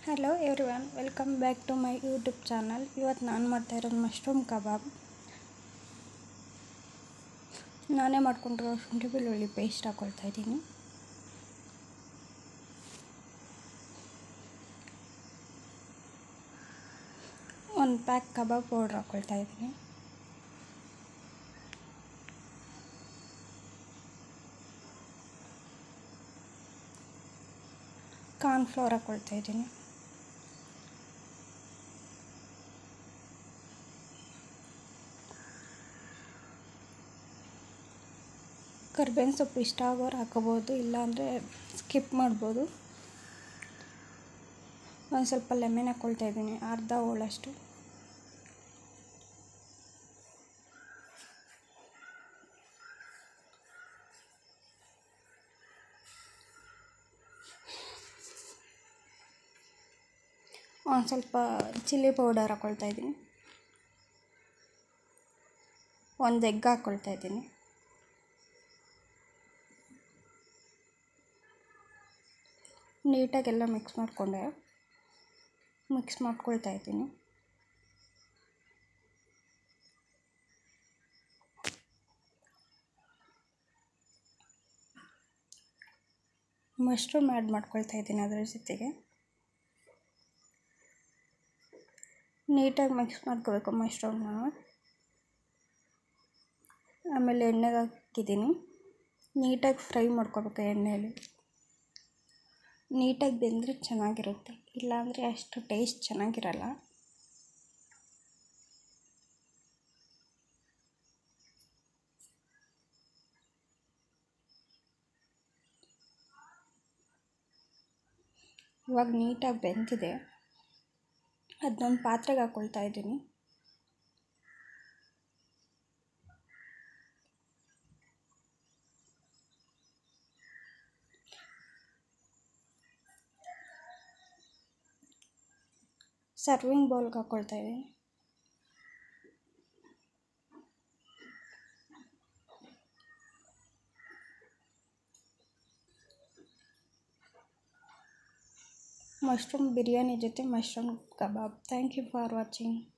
hello everyone welcome back to my YouTube channel ಇವತ್ತು ನಾನು ಮಾಡ್ತಾ ಇರೋದು ಮಶ್ರೂಮ್ ಕಬಾಬ್ ನಾನೇ ಮಾಡ್ಕೊಂಡಿರೋ ಶುಂಠಿ ಬೆಳ್ಳುಳ್ಳಿ ಪೇಸ್ಟ್ ಹಾಕ್ಕೊಳ್ತಾ ಇದ್ದೀನಿ ಒಂದು ಪ್ಯಾಕ್ ಕಬಾಬ್ ಪೌಡ್ರ್ ಹಾಕ್ಕೊಳ್ತಾ ಇದ್ದೀನಿ ಕಾರ್ನ್ಫ್ಲವರ್ ಹಾಕ್ಕೊಳ್ತಾ ಇದ್ದೀನಿ ಕರ್ಬೇವಿನ ಸೊಪ್ಪು ಇಷ್ಟ ಆಗೋರು ಹಾಕೋಬೋದು ಇಲ್ಲಾಂದರೆ ಸ್ಕಿಪ್ ಮಾಡ್ಬೋದು ಒಂದು ಸ್ವಲ್ಪ ಲೆಮನ್ ಹಾಕ್ಕೊಳ್ತಾ ಇದ್ದೀನಿ ಅರ್ಧ ಹೋಳಷ್ಟು ಒಂದು ಸ್ವಲ್ಪ ಚಿಲ್ಲಿ ಪೌಡರ್ ಹಾಕ್ಕೊಳ್ತಾ ಇದ್ದೀನಿ ಒಂದು ಎಗ್ ಹಾಕ್ಕೊಳ್ತಾ ಇದ್ದೀನಿ ನೀಟಾಗೆಲ್ಲ ಮಿಕ್ಸ್ ಮಾಡಿಕೊಂಡೆ ಮಿಕ್ಸ್ ಮಾಡ್ಕೊಳ್ತಾ ಇದ್ದೀನಿ ಮಶ್ರೂಮ್ ಆ್ಯಡ್ ಮಾಡ್ಕೊಳ್ತಾ ಇದ್ದೀನಿ ಅದರ ಜೊತೆಗೆ ನೀಟಾಗಿ ಮಿಕ್ಸ್ ಮಾಡ್ಕೋಬೇಕು ಮಶ್ರೂಮ್ನ ಆಮೇಲೆ ಎಣ್ಣೆಗೆ ಹಾಕಿದ್ದೀನಿ ನೀಟಾಗಿ ಫ್ರೈ ಮಾಡ್ಕೋಬೇಕು ಎಣ್ಣೆಯಲ್ಲಿ ನೀಟಾಗಿ ಬೆಂದರೆ ಚೆನ್ನಾಗಿರುತ್ತೆ ಇಲ್ಲಾಂದರೆ ಅಷ್ಟು ಟೇಸ್ಟ್ ಚೆನ್ನಾಗಿರಲ್ಲ ಇವಾಗ ನೀಟಾಗಿ ಬೆಂದಿದೆ ಅದನ್ನೊಂದು ಪಾತ್ರೆಗೆ ಹಾಕ್ಕೊಳ್ತಾ ಇದ್ದೀನಿ ಸರ್ವಿಂಗ್ ಬೌಲ್ಗೆ ಹಾಕ್ಕೊಳ್ತಾ ಇದ್ದೀನಿ ಮಶ್ರೂಮ್ ಬಿರಿಯಾನಿ ಜೊತೆ mushroom kebab thank you for watching